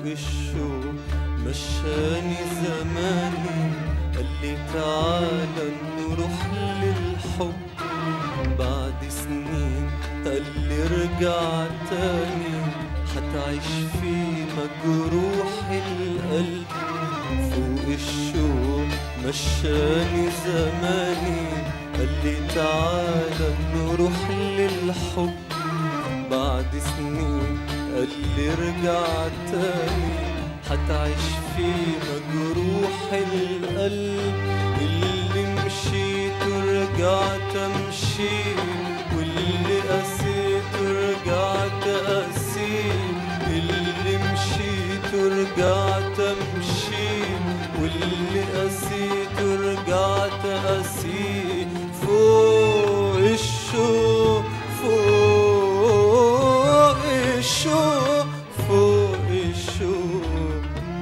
الشوق مشاني زماني قال لي تعالى نروح للحب بعد سنين قال لي ارجع تاني حتعيش في مجروح القلب فوق الشوق مشاني زماني قال لي تعالى نروح للحب بعد سنين قال لي ارجع تاني حتعيش في مجروح القلب اللي مشيت ورجعت امشي واللي قسيت ورجعت قاسي اللي مشيت ورجعت امشي واللي قسيت ورجعت قاسي فوق الشوق فوق الشوق فوق الشوق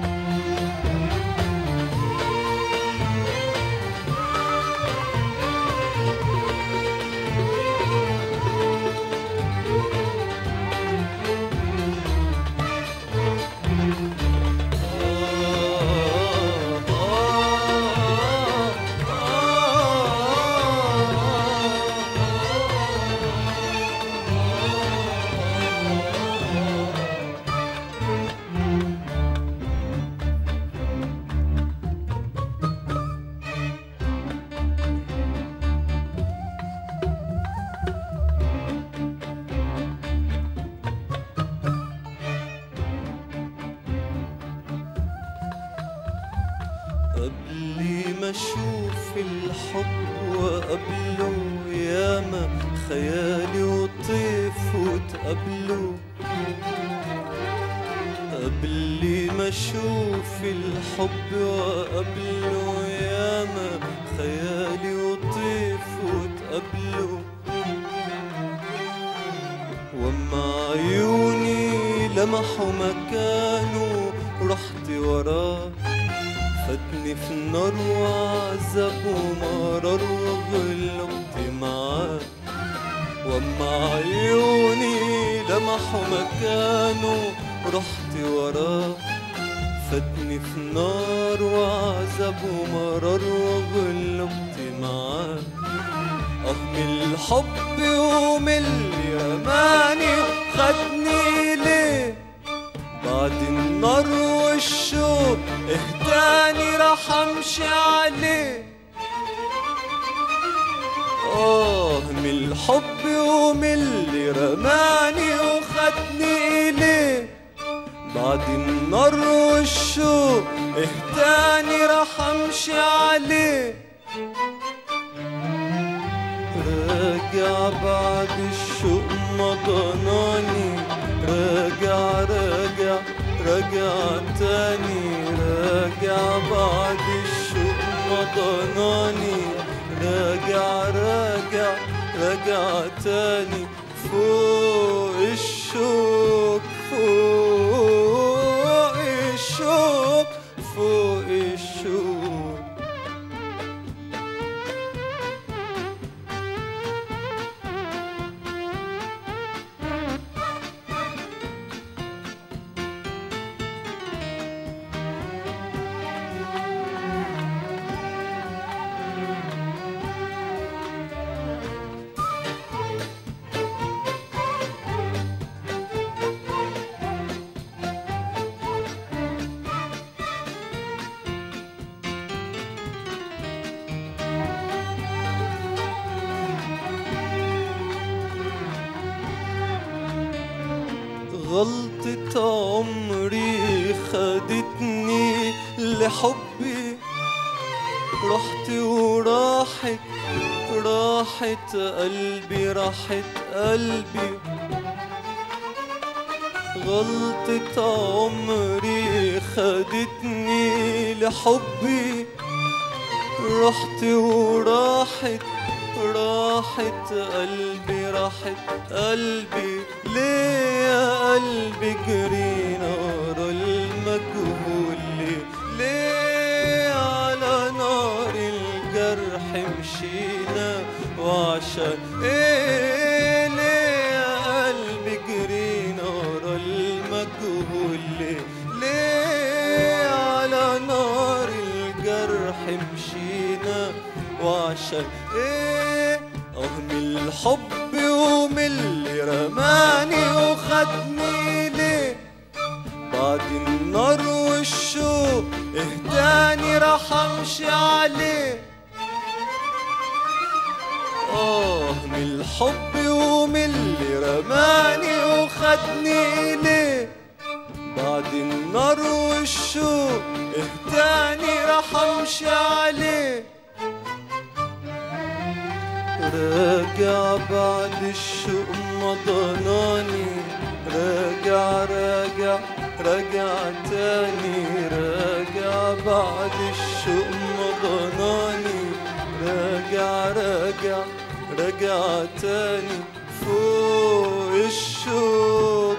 قبل ما اشوف الحب وقبله ياما خيالي وطيف وتقابله قبل ما اشوف الحب وقبله ياما خيالي وطيف وتقابله وما عيوني لمحوا مكانه رحت وراه فاتني في نار وعذاب ومرار وغلبت معاه وما عيوني لمحوا مكانه رحت وراه فاتني في نار وعذاب ومرار وغلبت معاه اه من الحب ومن اليماني خدني ليه بعد النار والشوق اهداني راح امشي عليه اه من الحب ومن اللي رماني وخدني اليه بعد النار والشوق اهداني راح امشي عليه راجع بعد الشوق مضناني راجع راجع راجع تاني راجع بعد الشوق مضناني راجع راجع راجع تاني فوق الشوق فوق الشوق فوق الشوق غلطة عمري خدتني لحبي رحت وراحت راحت قلبي راحت قلبي غلطة عمري خدتني لحبي رحت وراحت راحت قلبي راحت قلبي ليه يا قلبي جرينا ورا المجهول ليه ليه على نار الجرح مشينا وعشان ايه ليه يا قلبي جرينا ورا المجهول ليه ليه عشان ايه اه من الحب ومن اللي رماني وخدني ليه بعد النار والشوق اهداني راح امشي عليه آه من الحب ومن اللي رماني وخدني ليه بعد النار والشوق اهداني راح امشي عليه راجع بعد الشوق مضناني راجع راجع راجع تاني راجع بعد الشوق مضناني راجع راجع راجع تاني فوق الشوق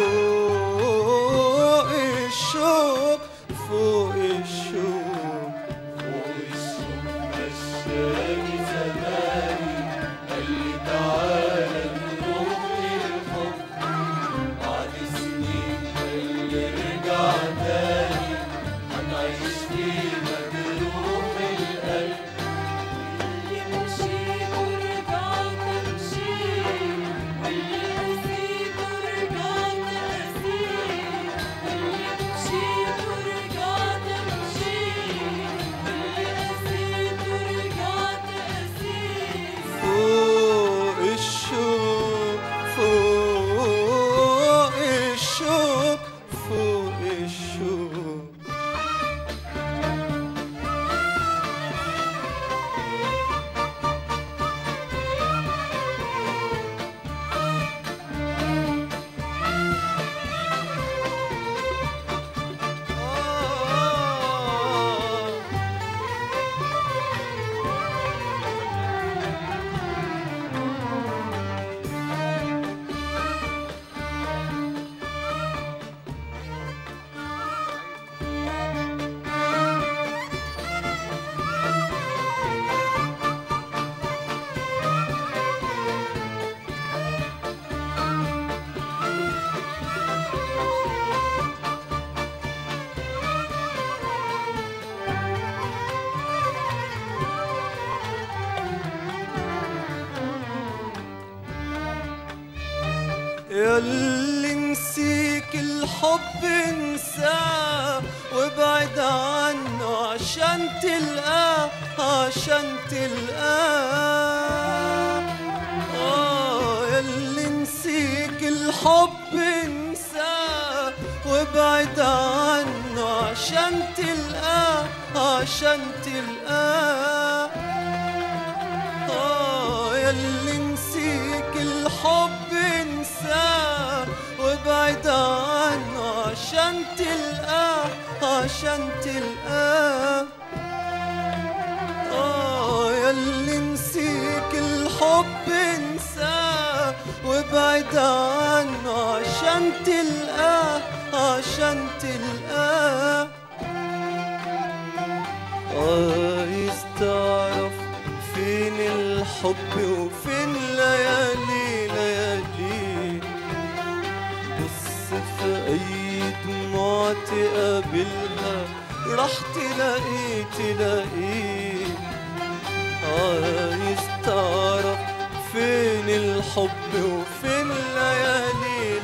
فوق الشوق فوق الشوق فوق الشوق مشاني زماني قال لي تعالى نروح للحب بعد سنين اللي رجع تاني هنعيش فينا بروح القلب اللي مشيت ورجعت امشي واللي قسيت ورجعت اسير اللي مشيت ورجعت امشي واللي قسيت ورجعت اسير فوق الشوق فوق الشوق فوق الشوق آه ياللي نسيك الحب انساه وابعد عنه عشان تلقاه عشان تلقاه آه ياللي نسيك الحب انساه وابعد عنه عشان تلقاه عشان تلقاه آه ياللي نسيك الحب انساه وابعد عنه عشان تلقاه عشان تلقاه آه ياللي نسيك الحب انساه وابعد عنه عشان تلقاه عشان تلقاه عايز تعرف فين الحب وفين ليالي ليالي بص في اي دموع تقابلها راح تلاقي تلاقي عايز تعرف فين الحب وفين ليالي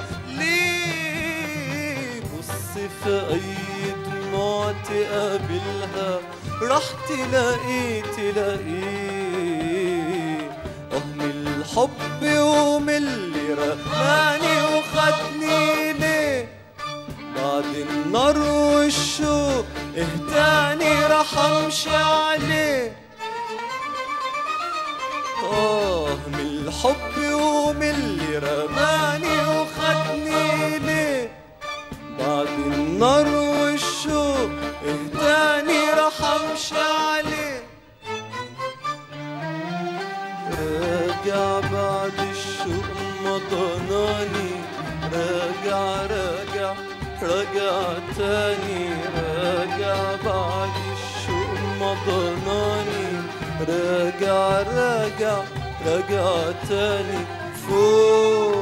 ليالي بص في اي دموع تقابلها راح تلاقي تلاقي اه من الحب ومن اللي رماني وخدني ليه بعد النار والشوق اهداني راح امشي عليه آه من الحب ومن اللي رماني وخدني ليه بعد النار والشوق اهداني راح امشي عليه راجع بعد الشوق مضناني راجع راجع راجع تاني راجع بعد الشوق راجع راجع راجع تاني فوق